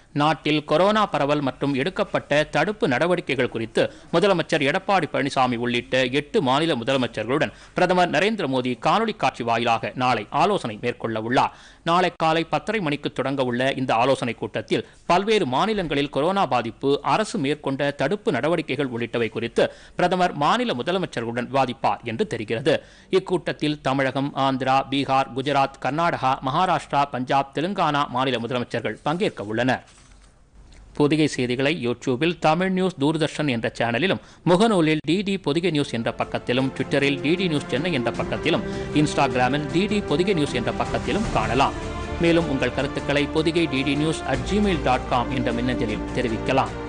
நாட்டில் கொரோனா பரவல் மற்றும் எடுக்கப்பட்ட தடுப்பு நடவடிக்கைகள் குறித்து முதலமைச்சர் எடப்பாடி பழனிசாமி உள்ளிட்ட எட்டு மாநில முதலமைச்சர்களுடன் பிரதமர் நரேந்திர மோடி காணொலி காட்சி வாயிலாக நாளை ஆலோசனை மேற்கொள்ள உள்ளார் நாளை காலை பத்தரை மணிக்கு தொடங்க உள்ள இந்த ஆலோசனை கூட்டத்தில் பல்வேறு மாநிலங்களில் கொரோனா பாதிப்பு அரசு மேற்கொண்ட தடுப்பு நடவடிக்கைகள் உள்ளிட்டவை குறித்து பிரதமர் மாநில முதலமைச்சர்களுடன் விவாதிப்பார் என்று தெரிகிறது இக்கூட்டத்தில் தமிழகம் ஆந்திரா பீகார் குஜராத் கர்நாடகா மகாராஷ்டிரா பஞ்சாப் தெலுங்கானா மாநில முதலமைச்சர்கள் பங்கேற்க உள்ளனர் பொதிகை செய்திகளை யூடியூபில் தமிழ் நியூஸ் தூர்தர்ஷன் என்ற சேனலிலும் முகநூலில் டிடி பொதிகை நியூஸ் என்ற பக்கத்திலும் ட்விட்டரில் டிடி நியூஸ் சென்னை என்ற பக்கத்திலும் இன்ஸ்டாகிராமில் டிடி பொதிகை நியூஸ் என்ற பக்கத்திலும் காணலாம் மேலும் உங்கள் கருத்துக்களை Podhigai DD news at Gmail dot com என்ற மின்னஞ்சலில் தெரிவிக்கலாம்